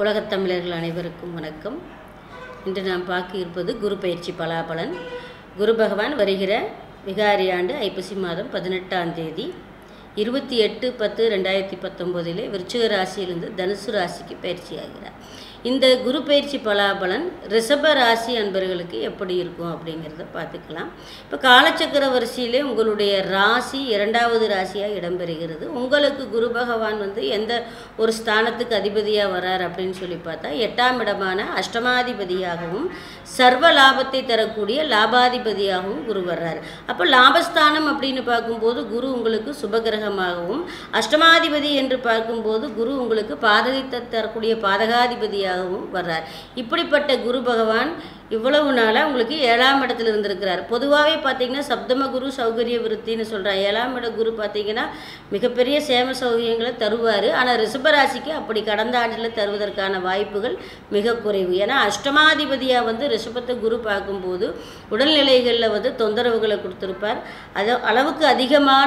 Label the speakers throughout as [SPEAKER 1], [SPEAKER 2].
[SPEAKER 1] உலகத் தமிழர்கள் அனைவருக்கும் வணக்கம் இன்று நாம் பார்க்க இருப்பது குரு பயிற்சி பலாபலன் குரு பகவான் வருகிற விகாரி ஆண்டு ஐப்பசி மாதம் பதினெட்டாம் தேதி இருபத்தி எட்டு பத்து ரெண்டாயிரத்தி பத்தொம்போதிலே விருச்சிக ராசியிலிருந்து தனுசு ராசிக்கு பயிற்சி ஆகிறார் இந்த குரு பயிற்சி பலாபலன் ரிஷப ராசி அன்பர்களுக்கு எப்படி இருக்கும் அப்படிங்கிறத பார்த்துக்கலாம் இப்போ காலச்சக்கர வரிசையிலே உங்களுடைய ராசி இரண்டாவது ராசியாக இடம்பெறுகிறது உங்களுக்கு குரு பகவான் வந்து எந்த ஒரு ஸ்தானத்துக்கு அதிபதியாக வரார் அப்படின்னு சொல்லி பார்த்தா எட்டாம் இடமான அஷ்டமாதிபதியாகவும் சர்வ லாபத்தை தரக்கூடிய லாபாதிபதியாகவும் குரு வர்றார் அப்போ லாபஸ்தானம் அப்படின்னு பார்க்கும்போது குரு உங்களுக்கு சுபகிரகமாகவும் அஷ்டமாதிபதி என்று பார்க்கும்போது குரு உங்களுக்கு பாதகத்தை தரக்கூடிய பாதகாதிபதியாகவும் வர்றார் இப்படிப்பட்ட குரு பகவான் இவ்வளவு நாளாக உங்களுக்கு ஏழாம் இடத்துல இருந்திருக்கிறார் பொதுவாகவே பார்த்தீங்கன்னா சப்தம குரு சௌகரிய விருத்தின்னு சொல்கிறார் ஏழாம் இட குரு பார்த்தீங்கன்னா மிகப்பெரிய சேம சௌகரியங்களை தருவார் ஆனால் ரிஷபராசிக்கு அப்படி கடந்த ஆண்டில் தருவதற்கான வாய்ப்புகள் மிக குறைவு ஏன்னா அஷ்டமாதிபதியாக வந்து ரிஷபத்தை குரு பார்க்கும்போது உடல்நிலைகளில் வந்து தொந்தரவுகளை கொடுத்துருப்பார் அது அளவுக்கு அதிகமான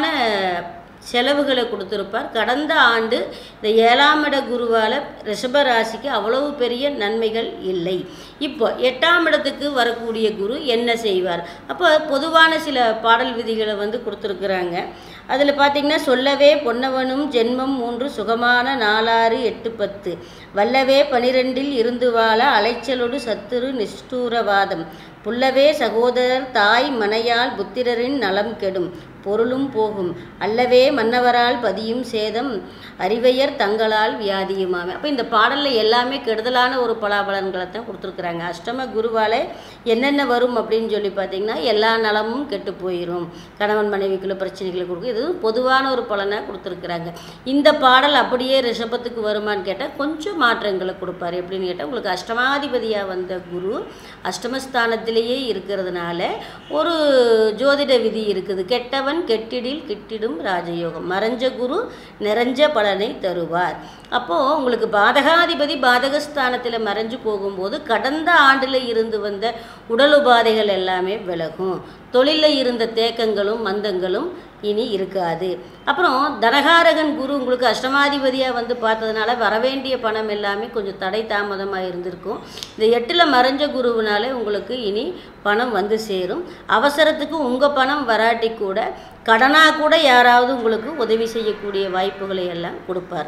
[SPEAKER 1] செலவுகளை கொடுத்துருப்பார் கடந்த ஆண்டு இந்த ஏழாம் இட குருவால் ரிஷபராசிக்கு அவ்வளவு பெரிய நன்மைகள் இல்லை இப்போ எட்டாம் இடத்துக்கு வரக்கூடிய குரு என்ன செய்வார் அப்போ பொதுவான சில பாடல் விதிகளை வந்து கொடுத்துருக்குறாங்க அதில் பார்த்திங்கன்னா சொல்லவே பொன்னவனும் ஜென்மம் மூன்று சுகமான நாலாறு எட்டு பத்து வல்லவே பனிரெண்டில் இருந்து வாழ அலைச்சலோடு சத்துரு நிஷ்டூரவாதம் புல்லவே சகோதரர் தாய் மனையால் புத்திரரின் நலம் கெடும் பொருளும் போகும் அல்லவே மன்னவரால் பதியும் சேதம் அறிவையர் தங்களால் வியாதியுமாமே அப்போ இந்த பாடலில் எல்லாமே கெடுதலான ஒரு பலாபலன்களை தான் கொடுத்துருக்குறாங்க அஷ்டம குருவால் என்னென்ன வரும் அப்படின்னு சொல்லி பார்த்தீங்கன்னா எல்லா நலமும் கெட்டு போயிடும் கணவன் மனைவிக்குள்ள பிரச்சனைகளை கொடுக்கும் இது பொதுவான ஒரு பலனாக கொடுத்துருக்குறாங்க இந்த பாடல் அப்படியே ரிஷபத்துக்கு வருமான்னு கேட்டால் கொஞ்சம் மாற்றங்களை கொடுப்பாரு எப்படின்னு கேட்டால் உங்களுக்கு அஷ்டமாதிபதியாக வந்த குரு அஷ்டமஸ்தானத்திலேயே இருக்கிறதுனால ஒரு ஜோதிட விதி இருக்குது கெட்டவன் கெட்டவன் கெட்டிடில் கிட்டிடும் ராஜயோகம் மறைஞ்ச குரு நிறைஞ்ச பலனை தருவார் அப்போது உங்களுக்கு பாதகாதிபதி பாதகஸ்தானத்தில் மறைஞ்சு போகும்போது கடந்த ஆண்டில் இருந்து வந்த உடல் உபாதைகள் எல்லாமே விலகும் தொழிலில் இருந்த தேக்கங்களும் மந்தங்களும் இனி இருக்காது அப்புறம் தனகாரகன் குரு உங்களுக்கு அஷ்டமாதிபதியாக வந்து பார்த்ததுனால வரவேண்டிய பணம் எல்லாமே கொஞ்சம் தடை தாமதமாக இருந்திருக்கும் இந்த எட்டில் மறைஞ்ச குருவினால உங்களுக்கு இனி பணம் வந்து சேரும் அவசரத்துக்கு உங்கள் பணம் வராட்டி கூட கடனாக கூட யாராவது உங்களுக்கு உதவி செய்யக்கூடிய வாய்ப்புகளை எல்லாம் கொடுப்பார்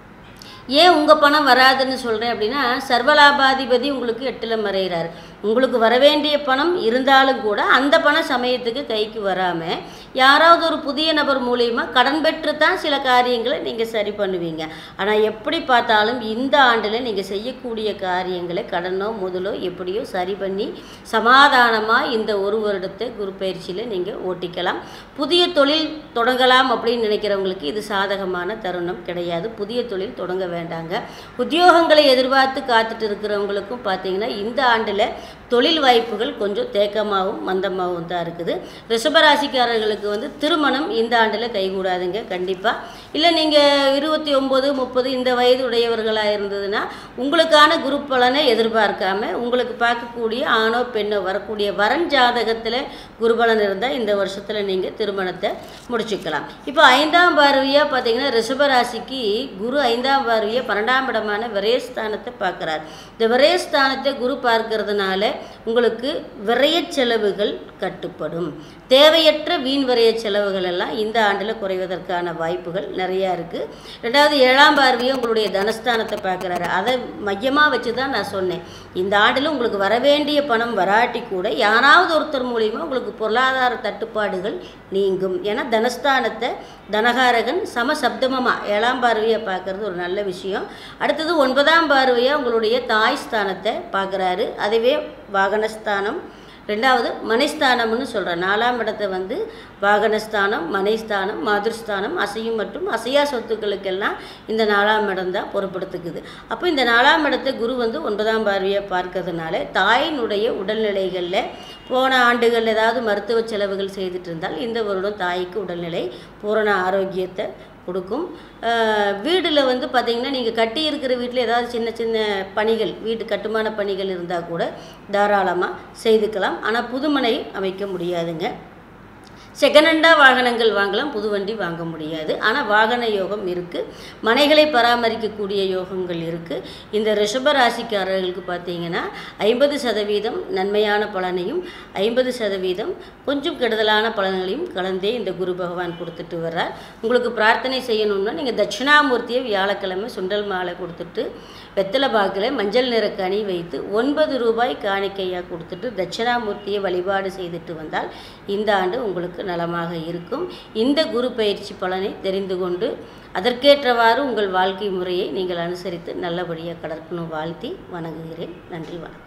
[SPEAKER 1] ஏன் உங்கள் பணம் வராதுன்னு சொல்கிறேன் அப்படின்னா சர்வலாபாதிபதி உங்களுக்கு எட்டில் மறைகிறார் உங்களுக்கு வரவேண்டிய பணம் இருந்தாலும் கூட அந்த பணம் சமயத்துக்கு கைக்கு வராமல் யாராவது ஒரு புதிய நபர் மூலியமாக கடன் பெற்று தான் சில காரியங்களை நீங்கள் சரி பண்ணுவீங்க ஆனால் எப்படி பார்த்தாலும் இந்த ஆண்டில் நீங்கள் செய்யக்கூடிய காரியங்களை கடனோ முதலோ எப்படியோ சரி பண்ணி சமாதானமாக இந்த ஒரு வருடத்தை குரு பயிற்சியில் நீங்கள் ஓட்டிக்கலாம் புதிய தொழில் தொடங்கலாம் அப்படின்னு நினைக்கிறவங்களுக்கு இது சாதகமான தருணம் கிடையாது புதிய தொழில் தொடங்க வேண்டாங்க உத்தியோகங்களை எதிர்பார்த்து காத்துட்டு இருக்கிறவங்களுக்கும் பார்த்தீங்கன்னா இந்த ஆண்டில் தொழில் வாய்ப்புகள் கொஞ்சம் தேக்கமாகவும் மந்தமாகவும் தான் இருக்குது ரிஷபராசிக்காரர்களுக்கு வந்து திருமணம் இந்த ஆண்டில் கைகூடாதுங்க கண்டிப்பாக இல்லை நீங்கள் இருபத்தி ஒம்பது முப்பது இந்த வயது உடையவர்களாக இருந்ததுன்னா உங்களுக்கான குரு பலனை எதிர்பார்க்காம உங்களுக்கு பார்க்கக்கூடிய ஆணோ பெண்ணோ வரக்கூடிய வரன் ஜாதகத்தில் குருபலன் இருந்தால் இந்த வருஷத்தில் நீங்கள் திருமணத்தை முடிச்சுக்கலாம் இப்போ ஐந்தாம் பார்வையாக பார்த்தீங்கன்னா ரிஷபராசிக்கு குரு ஐந்தாம் பார்வையாக பன்னெண்டாம் இடமான விரயஸ்தானத்தை பார்க்குறார் இந்த விரயஸ்தானத்தை குரு பார்க்கறதுனால உங்களுக்கு விரய செலவுகள் கட்டுப்படும் தேவையற்ற வீண் விரய செலவுகள் எல்லாம் இந்த ஆண்டில் குறைவதற்கான வாய்ப்புகள் நிறையா இருக்குது ரெண்டாவது ஏழாம் பார்வையை உங்களுடைய தனஸ்தானத்தை பார்க்குறாரு அதை மையமாக வச்சு தான் நான் சொன்னேன் இந்த ஆண்டில் உங்களுக்கு வரவேண்டிய பணம் வராட்டி கூட யாராவது ஒருத்தர் மூலிமா உங்களுக்கு பொருளாதார தட்டுப்பாடுகள் நீங்கும் ஏன்னா தனஸ்தானத்தை தனகாரகன் சமசப்தமமாக ஏழாம் பார்வையை பார்க்குறது ஒரு நல்ல விஷயம் அடுத்தது ஒன்பதாம் பார்வையாக உங்களுடைய தாய் ஸ்தானத்தை பார்க்குறாரு அதுவே வாகனஸ்தானம் ரெண்டாவது மனைஸ்தானம்னு சொல்கிறேன் நாலாம் இடத்தை வந்து வாகனஸ்தானம் மனைஸ்தானம் மாதிர்ஸ்தானம் அசையும் மற்றும் அசையா சொத்துக்களுக்கெல்லாம் இந்த நாலாம் இடம் தான் பொறுப்படுத்துக்குது அப்போ இந்த நாலாம் இடத்தை குரு வந்து ஒன்பதாம் பார்வையை பார்க்கறதுனால தாயினுடைய உடல்நிலைகளில் போன ஆண்டுகள் ஏதாவது மருத்துவ செலவுகள் செய்துட்டு இருந்தால் இந்த வருடம் தாய்க்கு உடல்நிலை பூரண ஆரோக்கியத்தை கொடுக்கும் வீடில் வந்து பார்த்திங்கன்னா நீங்கள் கட்டி இருக்கிற வீட்டில் ஏதாவது சின்ன சின்ன பணிகள் வீட்டு கட்டுமான பணிகள் இருந்தால் கூட தாராளமாக செய்துக்கலாம் ஆனால் புதுமனை அமைக்க முடியாதுங்க செகண்ட் ஹேண்டாக வாகனங்கள் வாங்கலாம் புது வண்டி வாங்க முடியாது ஆனால் வாகன யோகம் இருக்குது மனைகளை பராமரிக்கக்கூடிய யோகங்கள் இருக்குது இந்த ரிஷப ராசிக்காரர்களுக்கு பார்த்தீங்கன்னா ஐம்பது சதவீதம் நன்மையான பலனையும் ஐம்பது சதவீதம் கொஞ்சம் கெடுதலான பலன்களையும் கலந்தே இந்த குரு பகவான் கொடுத்துட்டு வர்றார் உங்களுக்கு பிரார்த்தனை செய்யணும்னா நீங்கள் தட்சிணாமூர்த்தியை வியாழக்கிழமை சுண்டல் மாலை கொடுத்துட்டு வெத்தலை பாக்கில் மஞ்சள் நிற கனி வைத்து ஒன்பது ரூபாய் காணிக்கையாக கொடுத்துட்டு தட்சிணாமூர்த்தியை வழிபாடு செய்துட்டு வந்தால் இந்த ஆண்டு உங்களுக்கு நலமாக இருக்கும் இந்த குரு பயிற்சி பலனை தெரிந்து கொண்டு அதற்கேற்றவாறு உங்கள் வாழ்க்கை முறையை நீங்கள் அனுசரித்து நல்லபடியாக கடற்கணும் வாழ்த்தி வணங்குகிறேன் நன்றி வணக்கம்